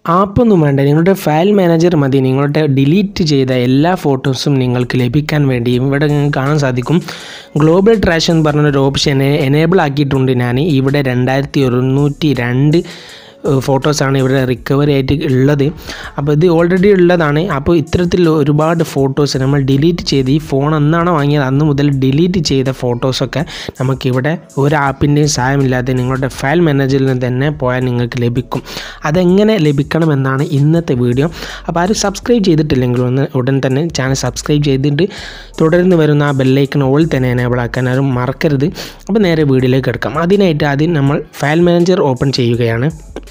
ആപ്പൊന്നും വേണ്ട നിങ്ങളുടെ file manager മതി നിങ്ങളുടെ ഡിലീറ്റ് ചെയ്ത എല്ലാ ഫോട്ടോസും നിങ്ങൾക്ക് ലഭിക്കാൻ വേണ്ടി ഇവിടെ നിങ്ങൾക്ക് കാണാൻ സാധിക്കും ഗ്ലോബൽ ട്രാഷ് എന്ന് പറഞ്ഞൊരു ഓപ്ഷൻ എനേബിൾ ആക്കിയിട്ടുണ്ട് ഞാൻ ഇവിടെ രണ്ടായിരത്തി ഒരുന്നൂറ്റി രണ്ട് ഫോട്ടോസാണ് ഇവിടെ റിക്കവറി ആയിട്ട് ഉള്ളത് അപ്പോൾ ഇത് ഓൾറെഡി ഉള്ളതാണ് അപ്പോൾ ഇത്തരത്തിൽ ഒരുപാട് ഫോട്ടോസ് നമ്മൾ ഡിലീറ്റ് ചെയ്ത് ഈ ഫോൺ എന്നാണോ വാങ്ങിയത് അന്ന് മുതൽ ഡിലീറ്റ് ചെയ്ത ഫോട്ടോസൊക്കെ നമുക്കിവിടെ ഒരു ആപ്പിൻ്റെയും സഹായമില്ലാതെ നിങ്ങളുടെ ഫയൽ മാനേജറിൽ നിന്ന് തന്നെ പോയാൽ നിങ്ങൾക്ക് ലഭിക്കും അതെങ്ങനെ ലഭിക്കണമെന്നാണ് ഇന്നത്തെ വീഡിയോ അപ്പോൾ ആരും സബ്സ്ക്രൈബ് ചെയ്തിട്ടില്ലെങ്കിൽ ഒന്ന് ഉടൻ തന്നെ ചാനൽ സബ്സ്ക്രൈബ് ചെയ്തിട്ട് തുടർന്ന് വരുന്ന ആ ബെല്ലൈക്കൺ ഓൾ തന്നെ എനേബിൾ ആക്കാൻ ആരും മറക്കരുത് അപ്പോൾ നേരെ വീഡിയോയിലേക്ക് എടുക്കാം അതിനായിട്ട് ആദ്യം നമ്മൾ ഫയൽ മാനേജർ ഓപ്പൺ ചെയ്യുകയാണ്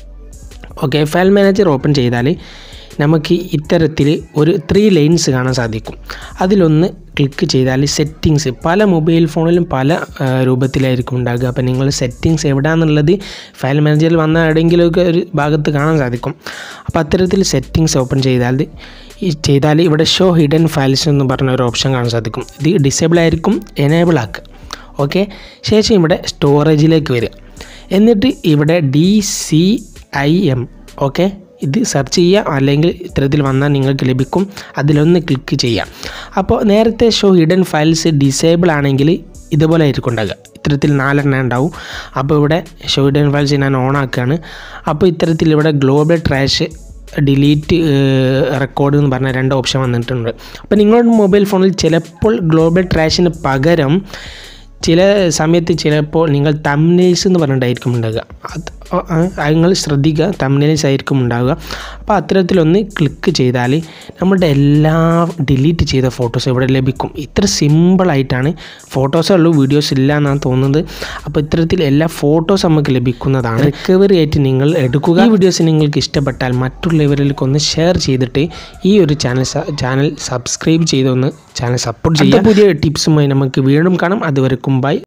ഓക്കെ ഫയൽ മാനേജർ ഓപ്പൺ ചെയ്താൽ നമുക്ക് ഇത്തരത്തിൽ ഒരു ത്രീ ലൈൻസ് കാണാൻ സാധിക്കും അതിലൊന്ന് ക്ലിക്ക് ചെയ്താൽ സെറ്റിങ്സ് പല മൊബൈൽ ഫോണിലും പല ആ, രൂപത്തിലായിരിക്കും ഉണ്ടാകുക അപ്പോൾ നിങ്ങൾ സെറ്റിങ്സ് എവിടെയാണെന്നുള്ളത് ഫയൽ മാനേജറിൽ വന്ന എവിടെയെങ്കിലുമൊക്കെ ഒരു ഭാഗത്ത് കാണാൻ സാധിക്കും അപ്പോൾ അത്തരത്തിൽ സെറ്റിങ്സ് ഓപ്പൺ ചെയ്താൽ ഈ ചെയ്താൽ ഇവിടെ ഷോ ഹിഡൻ ഫയൽസ് എന്ന് പറഞ്ഞ ഒരു ഓപ്ഷൻ കാണാൻ സാധിക്കും ഇത് ഡിസേബിൾ ആയിരിക്കും എനേബിൾ ആക്കുക ഓക്കെ ശേഷം ഇവിടെ സ്റ്റോറേജിലേക്ക് വരിക എന്നിട്ട് ഇവിടെ D C I M okay ഇത് സെർച്ച് ചെയ്യുക അല്ലെങ്കിൽ ഇത്തരത്തിൽ വന്നാൽ നിങ്ങൾക്ക് ലഭിക്കും അതിലൊന്ന് ക്ലിക്ക് ചെയ്യാം അപ്പോൾ നേരത്തെ ഷോ ഹിഡൻ ഫയൽസ് ഡിസേബിൾ ആണെങ്കിൽ ഇതുപോലെ ആയിരിക്കും ഉണ്ടാകുക ഇത്തരത്തിൽ നാലെണ്ണം ഉണ്ടാവും അപ്പോൾ ഇവിടെ ഷോ ഹിഡൻ ഫയൽസ് ഞാൻ ഓൺ ആക്കുകയാണ് അപ്പോൾ ഇത്തരത്തിൽ ഇവിടെ ഗ്ലോബൽ ട്രാഷ് ഡിലീറ്റ് റെക്കോർഡ് എന്ന് പറഞ്ഞ രണ്ട് ഓപ്ഷൻ വന്നിട്ടുണ്ട് അപ്പോൾ നിങ്ങളുടെ മൊബൈൽ ഫോണിൽ ചിലപ്പോൾ ഗ്ലോബൽ ട്രാഷിന് പകരം ചില സമയത്ത് ചിലപ്പോൾ നിങ്ങൾ തമ്നേൽസ് എന്ന് പറഞ്ഞിട്ടായിരിക്കും ഉണ്ടാകുക അത് അത് നിങ്ങൾ ശ്രദ്ധിക്കുക തമ്നേൽസ് ആയിരിക്കും ഉണ്ടാവുക അപ്പോൾ അത്തരത്തിലൊന്ന് ക്ലിക്ക് ചെയ്താൽ നമ്മുടെ എല്ലാ ഡിലീറ്റ് ചെയ്ത ഫോട്ടോസ് ഇവിടെ ലഭിക്കും ഇത്ര സിമ്പിളായിട്ടാണ് ഫോട്ടോസേ ഉള്ളൂ വീഡിയോസ് ഇല്ല എന്നാണ് തോന്നുന്നത് അപ്പോൾ ഇത്തരത്തിൽ എല്ലാ ഫോട്ടോസ് നമുക്ക് ലഭിക്കുന്നതാണ് റിക്കവറി ആയിട്ട് നിങ്ങൾ എടുക്കുക ഈ വീഡിയോസ് നിങ്ങൾക്ക് ഇഷ്ടപ്പെട്ടാൽ മറ്റുള്ളവരിലേക്ക് ഒന്ന് ഷെയർ ചെയ്തിട്ട് ഈ ഒരു ചാനൽ ചാനൽ സബ്സ്ക്രൈബ് ചെയ്തൊന്ന് ചാനൽ സപ്പോർട്ട് ചെയ്യുക പുതിയ ടിപ്സുമായി നമുക്ക് വീണ്ടും കാണാം അതുവരെക്കും ബൈ